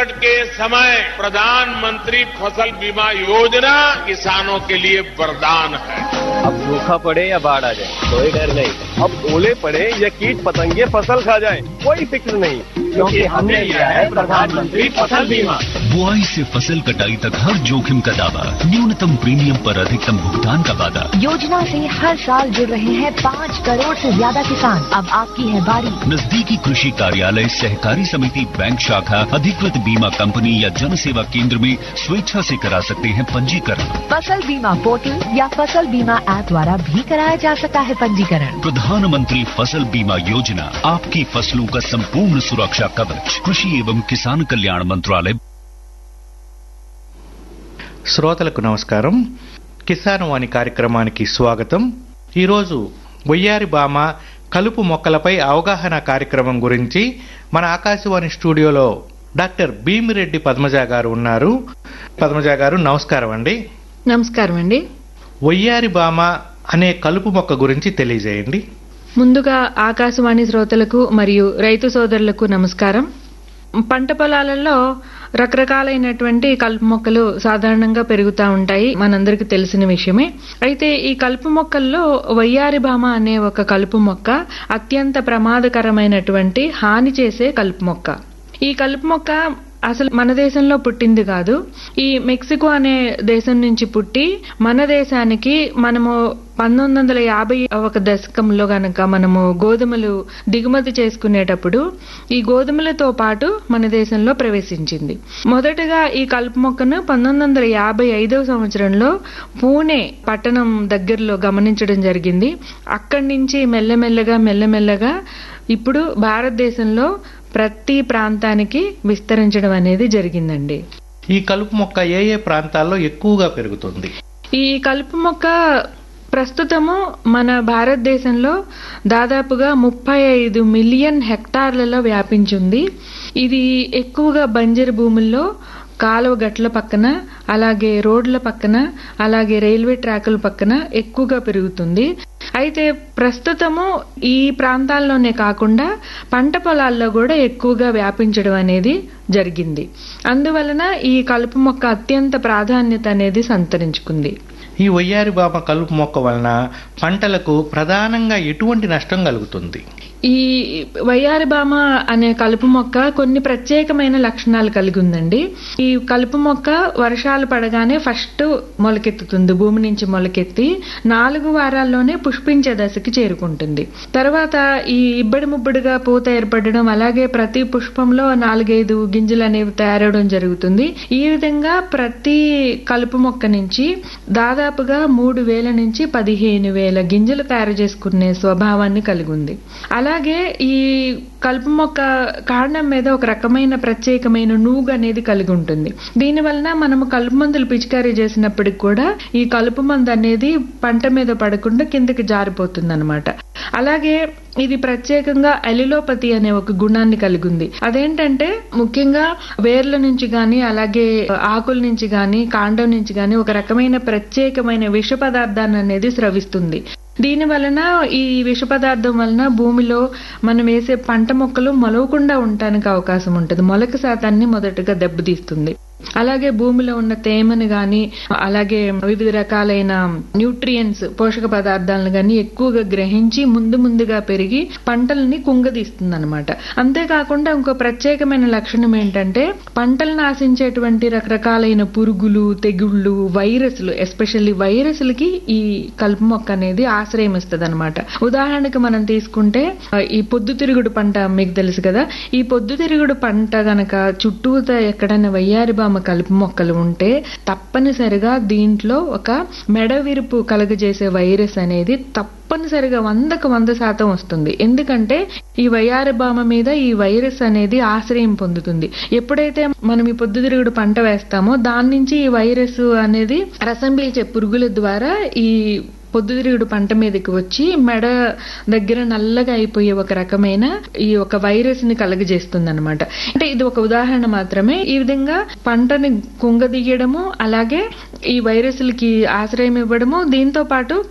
संकट के समय प्रधानमंत्री फसल बीमा योजना किसानों के लिए वरदान है अब सूखा पड़े या बाढ़ आ जाए कोई डर नहीं अब ओले पड़े या कीट पतंगे फसल खा जाए कोई फिक्र नहीं क्योंकि हमने लिया है प्रधानमंत्री फसल बीमा बुआई से फसल कटाई तक हर जोखिम का दावा न्यूनतम प्रीमियम पर अधिकतम भुगतान का वादा योजना से हर साल जुड़ रहे हैं पाँच करोड़ से ज्यादा किसान अब आपकी है बारी नजदीकी कृषि कार्यालय सहकारी समिति बैंक शाखा अधिकृत बीमा कंपनी या जन सेवा केंद्र में स्वेच्छा से करा सकते हैं पंजीकरण फसल बीमा पोर्टल या फसल बीमा ऐप द्वारा भी कराया जा सकता है पंजीकरण प्रधानमंत्री फसल बीमा योजना आपकी फसलों का संपूर्ण सुरक्षा कवच कृषि एवं किसान कल्याण मंत्रालय శ్రోతలకు నమస్కారం కిసాన్ వాణి కార్యక్రమానికి స్వాగతం ఈరోజు వయ్యారి బామ కలుపు మొక్కలపై అవగాహన కార్యక్రమం గురించి మన ఆకాశవాణి స్టూడియోలో డాక్టర్ భీమిరెడ్డి పద్మజ గారు ఉన్నారు పద్మజ గారు నమస్కారం అండి నమస్కారం అండి వయ్యారి బామ అనే కలుపు మొక్క గురించి తెలియజేయండి ముందుగా ఆకాశవాణి శ్రోతలకు మరియు రైతు సోదరులకు నమస్కారం పంట పొలాలలో రకరకాలైనటువంటి కలుపు మొక్కలు సాధారణంగా పెరుగుతూ ఉంటాయి మనందరికీ తెలిసిన విషయమే అయితే ఈ కలుపు మొక్కల్లో వయ్యారి భామ అనే ఒక కలుపు మొక్క అత్యంత ప్రమాదకరమైనటువంటి హాని చేసే కలుపు మొక్క ఈ కలుపు మొక్క అసలు మన దేశంలో పుట్టింది కాదు ఈ మెక్సికో అనే దేశం నుంచి పుట్టి మన దేశానికి మనము పంతొమ్మిది వందల యాభై ఒక దశకంలో గనక మనము గోధుమలు దిగుమతి చేసుకునేటప్పుడు ఈ గోధుమలతో పాటు మన దేశంలో ప్రవేశించింది మొదటగా ఈ కలుపు మొక్కను పంతొమ్మిది వందల యాభై ఐదవ సంవత్సరంలో పూణే పట్టణం దగ్గరలో గమనించడం జరిగింది అక్కడి నుంచి మెల్లమెల్లగా మెల్లమెల్లగా ఇప్పుడు భారతదేశంలో ప్రతి ప్రాంతానికి విస్తరించడం అనేది జరిగిందండి ఈ కలుపు మొక్క ఏ ఏ ప్రాంతాల్లో ఎక్కువగా పెరుగుతుంది ఈ కలుపు మొక్క ప్రస్తుతము మన భారతదేశంలో దాదాపుగా ముప్పై ఐదు మిలియన్ హెక్టార్లలో వ్యాపించింది ఇది ఎక్కువగా బంజరు భూముల్లో కాలువ గట్ల పక్కన అలాగే రోడ్ల పక్కన అలాగే రైల్వే ట్రాకుల పక్కన ఎక్కువగా పెరుగుతుంది అయితే ప్రస్తుతము ఈ ప్రాంతాల్లోనే కాకుండా పంట పొలాల్లో కూడా ఎక్కువగా వ్యాపించడం అనేది జరిగింది అందువలన ఈ కలుపు మొక్క అత్యంత ప్రాధాన్యత అనేది సంతరించుకుంది ఈ వయ్యారి బామ కలుపు మొక్క వలన పంటలకు ప్రధానంగా ఎటువంటి నష్టం కలుగుతుంది ఈ వయ్యారి బామ అనే కలుపు మొక్క కొన్ని ప్రత్యేకమైన లక్షణాలు కలిగి ఉందండి ఈ కలుపు మొక్క వర్షాలు పడగానే ఫస్ట్ మొలకెత్తుతుంది భూమి నుంచి మొలకెత్తి నాలుగు వారాల్లోనే పుష్పించే దశకి చేరుకుంటుంది తర్వాత ఈ ఇబ్బడి ముబ్బడిగా పూత ఏర్పడడం అలాగే ప్రతి పుష్పంలో నాలుగైదు గింజలు అనేవి తయారవడం జరుగుతుంది ఈ విధంగా ప్రతి కలుపు మొక్క నుంచి దాదాపుగా మూడు వేల నుంచి పదిహేను వేల గింజలు తయారు చేసుకునే స్వభావాన్ని కలిగి ఉంది అలాగే ఈ కలుపు మొక్క కాండం మీద ఒక రకమైన ప్రత్యేకమైన నూగు అనేది కలిగి ఉంటుంది దీని వలన మనము కలుపు మందులు పిచికారీ చేసినప్పటికి కూడా ఈ కలుపు మందు అనేది పంట మీద పడకుండా కిందకి జారిపోతుంది అనమాట అలాగే ఇది ప్రత్యేకంగా అలిలోపతి అనే ఒక గుణాన్ని కలిగి ఉంది అదేంటంటే ముఖ్యంగా వేర్ల నుంచి గాని అలాగే ఆకుల నుంచి గాని కాండం నుంచి గాని ఒక రకమైన ప్రత్యేకమైన విష పదార్థాన్ని అనేది స్రవిస్తుంది దీని వలన ఈ విష పదార్థం వలన భూమిలో మనం వేసే పంట మొక్కలు మొలవకుండా ఉండటానికి అవకాశం ఉంటుంది మొలక శాతాన్ని మొదటగా దెబ్బతీస్తుంది అలాగే భూమిలో ఉన్న తేమను గాని అలాగే వివిధ రకాలైన న్యూట్రియన్స్ పోషక పదార్థాలను గాని ఎక్కువగా గ్రహించి ముందు ముందుగా పెరిగి పంటల్ని కుంగదీస్తుంది అనమాట అంతేకాకుండా ఇంకో ప్రత్యేకమైన లక్షణం ఏంటంటే పంటలు నాశించేటువంటి రకరకాలైన పురుగులు తెగుళ్ళు వైరస్లు ఎస్పెషల్లీ వైరస్లకి ఈ కలుపు మొక్క అనేది ఆశ్రయం ఇస్తుంది అనమాట ఉదాహరణకు మనం తీసుకుంటే ఈ పొద్దుతిరుగుడు పంట మీకు తెలుసు కదా ఈ పొద్దుతిరుగుడు పంట గనక చుట్టూత ఎక్కడైనా వయ్యారి బామ కలుపు మొక్కలు ఉంటే తప్పనిసరిగా దీంట్లో ఒక మెడ విరుపు కలుగజేసే వైరస్ అనేది తప్పనిసరిగా వందకు వంద శాతం వస్తుంది ఎందుకంటే ఈ వయ్యారి బామ మీద ఈ వైరస్ అనేది ఆశ్రయం పొందుతుంది ఎప్పుడైతే మనం ఈ పొద్దుతిరుగుడు పంట వేస్తామో దాని నుంచి ఈ వైరస్ అనేది రసం పీల్చే పురుగుల ద్వారా ఈ పొద్దుతిరుగుడు పంట మీదకి వచ్చి మెడ దగ్గర నల్లగా అయిపోయే ఒక రకమైన ఈ ఒక వైరస్ ని కలగజేస్తుంది అనమాట అంటే ఇది ఒక ఉదాహరణ మాత్రమే ఈ విధంగా పంటని కుంగదీయడము అలాగే ఈ వైరస్లకి ఆశ్రయం ఇవ్వడము దీంతో పాటు